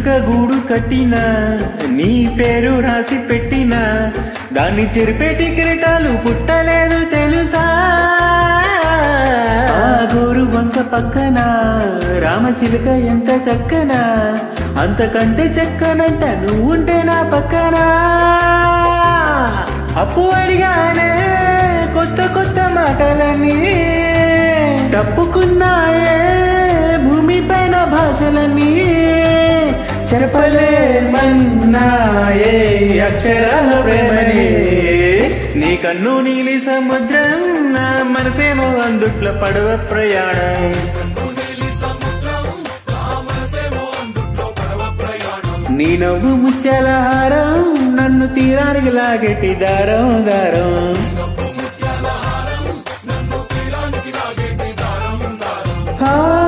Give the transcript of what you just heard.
ఇసుక గూడు కట్టిన నీ పేరు రాసి పెట్టిన దాన్ని చెరిపేటి కిరీటాలు పుట్టలేదు తెలుసా ఆ గోరు వంక పక్కన రామచిలుక ఎంత చక్కన అంతకంటే చక్కనంట నువ్వుంటే నా పక్కన అప్పు అడిగానే కొత్త కొత్త మాటలని తప్పుకున్నాయే భూమి పైన భాషలని చెరపలేమన్నాయే అక్షరాల ప్రేమని నీ కన్ను నీలి సముద్రం నా మనసేమో అందుట్లో పడవ ప్రయాణం నీ నవ్వు ముచ్చల హారం నన్ను తీరానికి లాగెట్టి దారం దారం ఆ